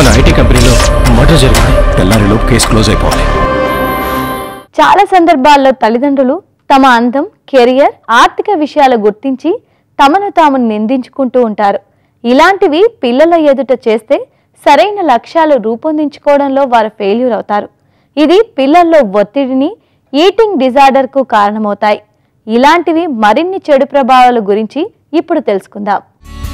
మన ఐటీ కంపెనీలో మర్డర్ జరిగింది తెల్లారిలోపు కేసు క్లోజ్ అయిపోవాలి చాలా సందర్భాల్లో తల్లిదండ్రులు తమ అందం కెరియర్ ఆర్థిక విషయాలు గుర్తించి తమను తాము నిందించుకుంటూ ఉంటారు ఇలాంటివి పిల్లల ఎదుట చేస్తే సరైన లక్ష్యాలు రూపొందించుకోవడంలో వారు ఫెయిల్యూర్ అవుతారు ఇది పిల్లల్లో ఒత్తిడిని ఈటింగ్ డిజార్డర్కు కారణమవుతాయి ఇలాంటివి మరిన్ని చెడు ప్రభావాల గురించి ఇప్పుడు తెలుసుకుందాం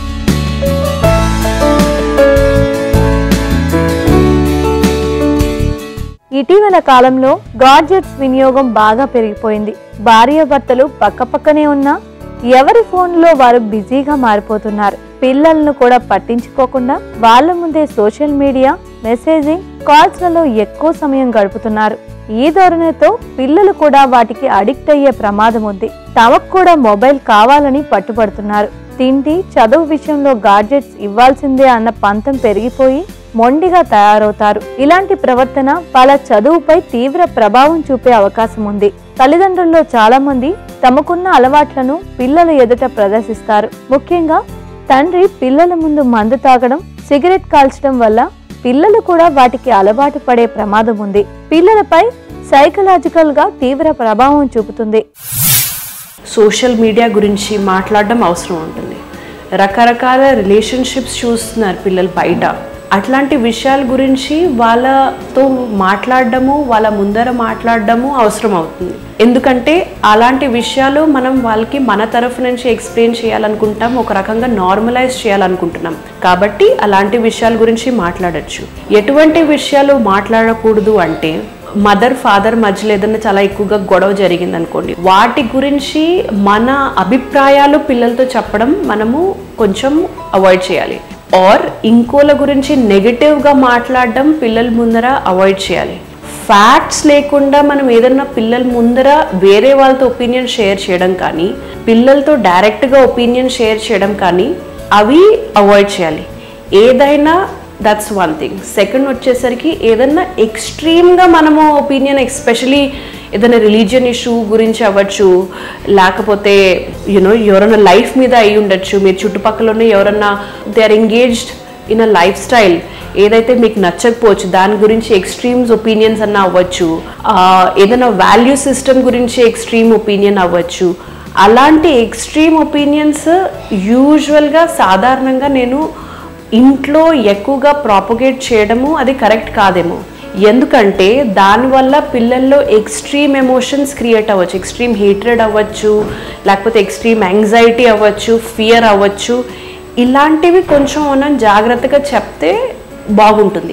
ఇటీవల కాలంలో గాడ్జెట్స్ వినియోగం బాగా పెరిగిపోయింది భార్యాభర్తలు పక్కపక్కనే ఉన్నా ఎవరి ఫోన్లో వారు బిజీగా మారిపోతున్నారు పిల్లలను కూడా పట్టించుకోకుండా వాళ్ళ ముందే సోషల్ మీడియా మెసేజింగ్ కాల్స్లలో ఎక్కువ సమయం గడుపుతున్నారు ఈ ధోరణితో పిల్లలు కూడా వాటికి అడిక్ట్ అయ్యే ప్రమాదం ఉంది తమకు కూడా మొబైల్ కావాలని పట్టుబడుతున్నారు తిండి చదువు విషయంలో గాడ్జెట్స్ ఇవ్వాల్సిందే అన్న పంతం పెరిగిపోయి మొండిగా తయారవుతారు ఇలాంటి ప్రవర్తన వాళ్ళ చదువుపై తీవ్ర ప్రభావం చూపే అవకాశం ఉంది తల్లిదండ్రుల్లో చాలా మంది తమకున్న అలవాట్లను పిల్లల ఎదుట ప్రదర్శిస్తారు ముఖ్యంగా తండ్రి పిల్లల ముందు మందు తాగడం సిగరెట్ కాల్చడం వల్ల పిల్లలు కూడా వాటికి అలవాటు పడే ప్రమాదం ఉంది పిల్లలపై సైకలాజికల్ గా తీవ్ర ప్రభావం చూపుతుంది సోషల్ మీడియా గురించి మాట్లాడడం అవసరం ఉంటుంది రకరకాల రిలేషన్షిప్స్ చూస్తున్నారు పిల్లలు బయట అట్లాంటి విషయాల గురించి వాళ్ళతో మాట్లాడడము వాళ్ళ ముందర మాట్లాడడము అవసరం అవుతుంది ఎందుకంటే అలాంటి విషయాలు మనం వాళ్ళకి మన తరఫు నుంచి ఎక్స్ప్లెయిన్ చేయాలనుకుంటాం ఒక రకంగా నార్మలైజ్ చేయాలనుకుంటున్నాం కాబట్టి అలాంటి విషయాల గురించి మాట్లాడచ్చు ఎటువంటి విషయాలు మాట్లాడకూడదు అంటే మదర్ ఫాదర్ మధ్యలో ఏదైనా చాలా ఎక్కువగా గొడవ జరిగింది అనుకోండి వాటి గురించి మన అభిప్రాయాలు పిల్లలతో చెప్పడం మనము కొంచెం అవాయిడ్ చేయాలి ఆర్ ఇంకోల గురించి నెగటివ్గా మాట్లాడడం పిల్లల ముందర అవాయిడ్ చేయాలి ఫ్యాక్ట్స్ లేకుండా మనం ఏదన్నా పిల్లల ముందర వేరే వాళ్ళతో ఒపీనియన్ షేర్ చేయడం కానీ పిల్లలతో డైరెక్ట్గా ఒపీనియన్ షేర్ చేయడం కానీ అవి అవాయిడ్ చేయాలి ఏదైనా దట్స్ వన్ థింగ్ సెకండ్ వచ్చేసరికి ఏదన్నా ఎక్స్ట్రీమ్గా మనము ఒపీనియన్ ఎస్పెషలీ ఏదైనా రిలీజియన్ ఇష్యూ గురించి అవ్వచ్చు లేకపోతే యూనో ఎవరైనా లైఫ్ మీద అయి ఉండొచ్చు మీరు చుట్టుపక్కల ఉన్న ఎవరన్నా they are engaged in a lifestyle ఏదైతే మీకు నచ్చకపోవచ్చు దాని గురించి ఎక్స్ట్రీమ్స్ ఒపీనియన్స్ అన్న అవ్వచ్చు ఆ, ఏదైనా వాల్యూ సిస్టమ్ గురించి ఎక్స్ట్రీమ్ ఒపీనియన్ అవ్వచ్చు అలాంటి ఎక్స్ట్రీమ్ ఒపీనియన్స్ యూజువల్గా సాధారణంగా నేను ఇంట్లో ఎక్కువగా ప్రాపగేట్ చేయడము అది కరెక్ట్ కాదేమో ఎందుకంటే దానివల్ల పిల్లల్లో ఎక్స్ట్రీమ్ ఎమోషన్స్ క్రియేట్ అవ్వచ్చు ఎక్స్ట్రీమ్ హేట్రెడ్ అవ్వచ్చు లేకపోతే ఎక్స్ట్రీమ్ యాంగ్జైటీ అవ్వచ్చు ఫియర్ అవ్వచ్చు ఇలాంటివి కొంచెం మనం జాగ్రత్తగా చెప్తే బాగుంటుంది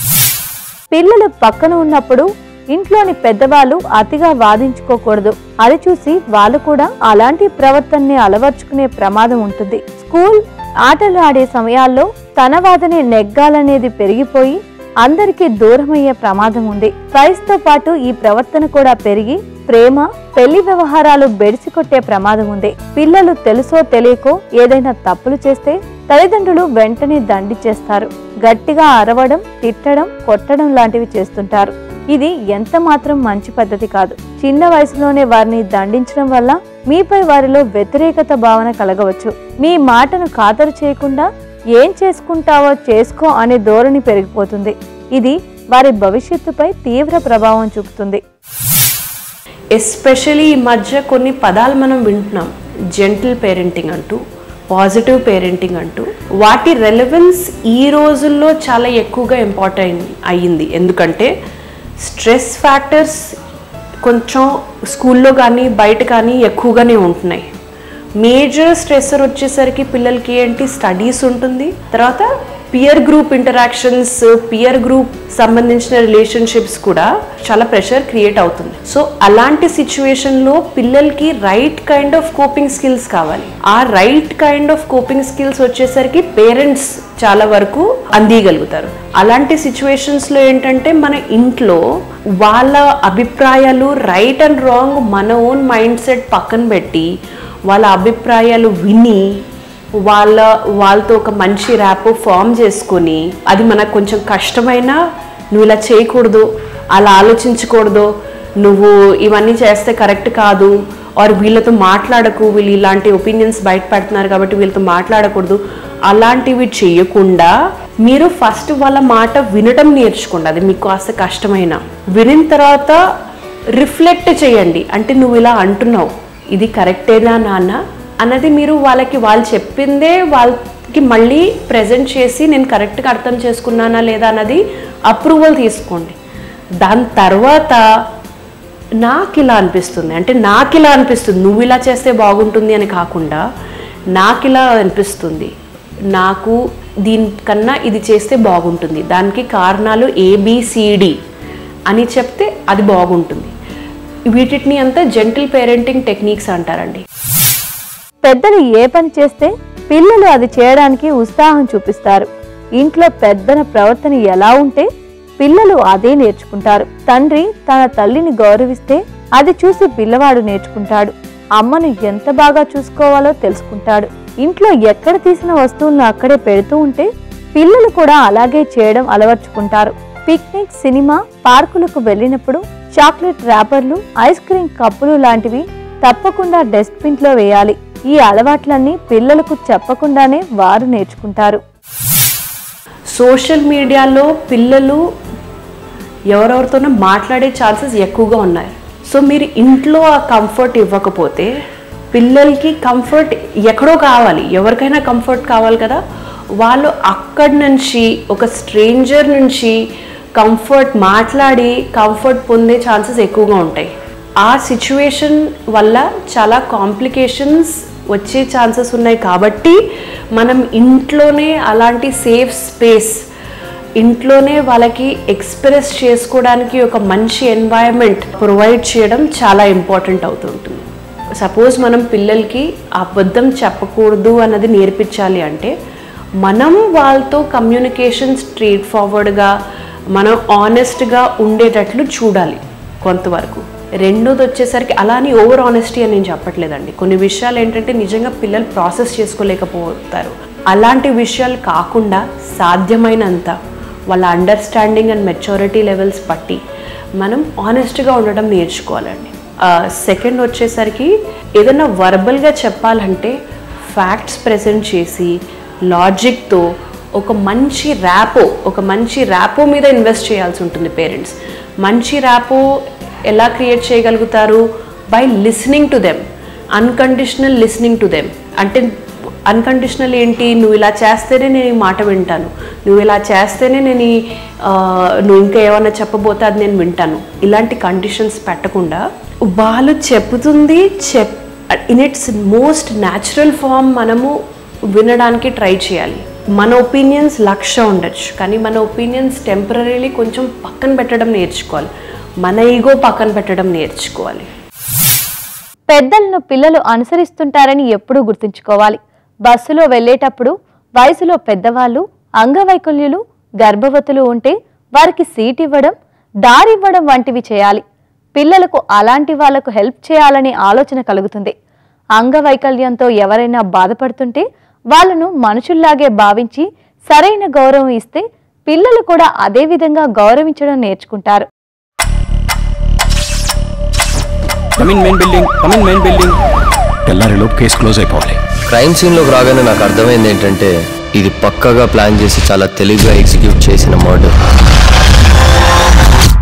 పిల్లలు పక్కన ఉన్నప్పుడు ఇంట్లోని పెద్దవాళ్ళు అతిగా వాదించుకోకూడదు అది చూసి వాళ్ళు కూడా అలాంటి ప్రవర్తనని అలవర్చుకునే ప్రమాదం ఉంటుంది స్కూల్ ఆటలు ఆడే సమయాల్లో తన వాదనే నెగ్గాలనేది పెరిగిపోయి అందరికీ దూరమయ్యే ప్రమాదం ఉంది వయసుతో పాటు ఈ ప్రవర్తన కూడా పెరిగి ప్రేమ పెళ్లి వ్యవహారాలు బెడిసికొట్టే ప్రమాదం ఉంది పిల్లలు తెలుసో తెలియకో ఏదైనా తప్పులు చేస్తే తల్లిదండ్రులు వెంటనే దండి చేస్తారు గట్టిగా అరవడం తిట్టడం కొట్టడం లాంటివి చేస్తుంటారు ఇది ఎంత మాత్రం మంచి పద్ధతి కాదు చిన్న వయసులోనే వారిని దండించడం వల్ల మీపై వారిలో వ్యతిరేకత భావన కలగవచ్చు మీ మాటను ఖాతరు చేయకుండా ఏం చేసుకుంటావో చేసుకో అనే ధోరణి పెరిగిపోతుంది ఇది వారి భవిష్యత్తుపై తీవ్ర ప్రభావం చూపుతుంది ఎస్పెషలీ ఈ మధ్య కొన్ని పదాలు మనం వింటున్నాం జెంటిల్ పేరెంటింగ్ అంటూ పాజిటివ్ పేరెంటింగ్ అంటూ వాటి రెలవెన్స్ ఈ రోజుల్లో చాలా ఎక్కువగా ఇంపార్టెంట్ అయ్యింది ఎందుకంటే స్ట్రెస్ ఫ్యాక్టర్స్ కొంచెం స్కూల్లో కానీ బయట కానీ ఎక్కువగానే ఉంటున్నాయి మేజర్ స్ట్రెస్సర్ వచ్చేసరికి పిల్లలకి ఏంటి స్టడీస్ ఉంటుంది తర్వాత peer group interactions peer group సంబంధించిన రిలేషన్షిప్స్ కూడా చాలా ప్రెషర్ క్రియేట్ అవుతుంది సో అలాంటి సిచ్యువేషన్లో పిల్లలకి right kind of coping skills కావాలి ఆ right kind of coping skills వచ్చేసరికి పేరెంట్స్ చాలా వరకు అందియగలుగుతారు అలాంటి సిచ్యువేషన్స్లో ఏంటంటే మన ఇంట్లో వాళ్ళ అభిప్రాయాలు రైట్ అండ్ రాంగ్ మన ఓన్ మైండ్ సెట్ పక్కన పెట్టి వాళ్ళ అభిప్రాయాలు విని వాళ్ళ వాళ్ళతో ఒక మంచి ర్యాప్ ఫామ్ చేసుకొని అది మనకు కొంచెం కష్టమైనా నువ్వు ఇలా చేయకూడదు అలా ఆలోచించకూడదు నువ్వు ఇవన్నీ చేస్తే కరెక్ట్ కాదు ఆర్ వీళ్ళతో మాట్లాడకు వీళ్ళు ఇలాంటి ఒపీనియన్స్ బయట పెడుతున్నారు కాబట్టి వీళ్ళతో మాట్లాడకూడదు అలాంటివి చేయకుండా మీరు ఫస్ట్ వాళ్ళ మాట వినటం నేర్చుకోండి అది మీకు కాస్త కష్టమైన వినిన తర్వాత రిఫ్లెక్ట్ చేయండి అంటే నువ్వు ఇలా అంటున్నావు ఇది కరెక్టేనా నాన్న అన్నది మీరు వాళ్ళకి వాళ్ళు చెప్పిందే వాళ్ళకి మళ్ళీ ప్రజెంట్ చేసి నేను కరెక్ట్గా అర్థం చేసుకున్నానా లేదా అన్నది అప్రూవల్ తీసుకోండి దాని తర్వాత నాకు ఇలా అనిపిస్తుంది అంటే నాకు ఇలా అనిపిస్తుంది నువ్వు ఇలా చేస్తే బాగుంటుంది అని కాకుండా నాకు ఇలా అనిపిస్తుంది నాకు దీనికన్నా ఇది చేస్తే బాగుంటుంది దానికి కారణాలు ఏబిసిడి అని చెప్తే అది బాగుంటుంది వీటిని అంతా జెంటిల్ పేరెంటింగ్ టెక్నిక్స్ అంటారండి పెద్దలు ఏ పని చేస్తే పిల్లలు అది చేయడానికి ఉత్సాహం చూపిస్తారు ఇంట్లో పెద్దల ప్రవర్తన ఎలా ఉంటే పిల్లలు అదే నేర్చుకుంటారు తండ్రి తన తల్లిని గౌరవిస్తే అది చూసి పిల్లవాడు నేర్చుకుంటాడు అమ్మను ఎంత బాగా చూసుకోవాలో తెలుసుకుంటాడు ఇంట్లో ఎక్కడ తీసిన వస్తువులను అక్కడే పెడుతూ ఉంటే పిల్లలు కూడా అలాగే చేయడం అలవర్చుకుంటారు పిక్నిక్ సినిమా పార్కులకు వెళ్ళినప్పుడు చాక్లెట్ ర్యాపర్లు ఐస్ క్రీం కప్పులు లాంటివి తప్పకుండా డస్ట్బిన్ లో వేయాలి ఈ అలవాట్లన్నీ పిల్లలకు చెప్పకుండానే వారు నేర్చుకుంటారు సోషల్ మీడియాలో పిల్లలు ఎవరెవరితోనో మాట్లాడే ఛాన్సెస్ ఎక్కువగా ఉన్నాయి సో మీరు ఇంట్లో ఆ కంఫర్ట్ ఇవ్వకపోతే పిల్లలకి కంఫర్ట్ ఎక్కడో కావాలి ఎవరికైనా కంఫర్ట్ కావాలి కదా వాళ్ళు అక్కడి నుంచి ఒక స్ట్రేంజర్ నుంచి కంఫర్ట్ మాట్లాడి కంఫర్ట్ పొందే ఛాన్సెస్ ఎక్కువగా ఉంటాయి ఆ సిచ్యువేషన్ వల్ల చాలా కాంప్లికేషన్స్ వచ్చే ఛాన్సెస్ ఉన్నాయి కాబట్టి మనం ఇంట్లోనే అలాంటి సేఫ్ స్పేస్ ఇంట్లోనే వాళ్ళకి ఎక్స్ప్రెస్ చేసుకోవడానికి ఒక మంచి ఎన్వైరన్మెంట్ ప్రొవైడ్ చేయడం చాలా ఇంపార్టెంట్ అవుతుంటుంది సపోజ్ మనం పిల్లలకి అబద్ధం చెప్పకూడదు అన్నది నేర్పించాలి అంటే మనం వాళ్ళతో కమ్యూనికేషన్ స్ట్రీట్ ఫార్వర్డ్గా మనం ఆనెస్ట్గా ఉండేటట్లు చూడాలి కొంతవరకు రెండోది వచ్చేసరికి అలా అని ఓవర్ ఆనెస్టీ అని నేను చెప్పట్లేదండి కొన్ని విషయాలు ఏంటంటే నిజంగా పిల్లలు ప్రాసెస్ చేసుకోలేకపోతారు అలాంటి విషయాలు కాకుండా సాధ్యమైనంత వాళ్ళ అండర్స్టాండింగ్ అండ్ మెచ్యూరిటీ లెవెల్స్ బట్టి మనం ఆనెస్ట్గా ఉండడం నేర్చుకోవాలండి సెకండ్ వచ్చేసరికి ఏదైనా వర్బల్గా చెప్పాలంటే ఫ్యాక్ట్స్ ప్రజెంట్ చేసి లాజిక్తో ఒక మంచి ర్యాపో ఒక మంచి ర్యాపో మీద ఇన్వెస్ట్ చేయాల్సి ఉంటుంది పేరెంట్స్ మంచి ర్యాపో ఎలా క్రియేట్ చేయగలుగుతారు by listening to them unconditional listening to them అంటే అన్కండిషనల్ ఏంటి నువ్వు ఇలా చేస్తేనే నేను ఈ మాట వింటాను నువ్వు ఇలా చేస్తేనే నేను ఈ, ఆ, నువ్వు ఇంకా ఏమైనా చెప్పబోతే అది నేను వింటాను ఇలాంటి కండిషన్స్ పెట్టకుండా వాళ్ళు చెప్తుంది చెప్ in its most natural form మనము వినడానికి ట్రై చేయాలి మన ఒపీనియన్స్ లక్ష ఉండొచ్చు కానీ మన ఒపీనియన్స్ టెంపరీలీ కొంచెం పక్కన పెట్టడం నేర్చుకోవాలి మన ఈగో పక్కన పెట్టడం నేర్చుకోవాలి పెద్దలను పిల్లలు అనుసరిస్తుంటారని ఎప్పుడూ గుర్తుంచుకోవాలి బస్సులో వెళ్ళేటప్పుడు వయసులో పెద్దవాళ్ళు అంగవైకల్యులు గర్భవతులు ఉంటే వారికి సీట్ ఇవ్వడం దారివ్వడం వంటివి చేయాలి పిల్లలకు అలాంటి వాళ్లకు హెల్ప్ చేయాలనే ఆలోచన కలుగుతుంది అంగవైకల్యంతో ఎవరైనా బాధపడుతుంటే వాళ్ళను మనుషుల్లాగే భావించి సరైన గౌరవం ఇస్తే పిల్లలు కూడా అదే విధంగా గౌరవించడం నేర్చుకుంటారు come in main building come in main building తెల్లారిలోపు కేసు క్లోజ్ అయిపోవాలి క్రైమ్ సీన్లోకి రాగానే నాకు అర్థమైంది ఏంటంటే ఇది పక్కగా ప్లాన్ చేసి చాలా తెలివిగా ఎగ్జిక్యూట్ చేసిన మర్డర్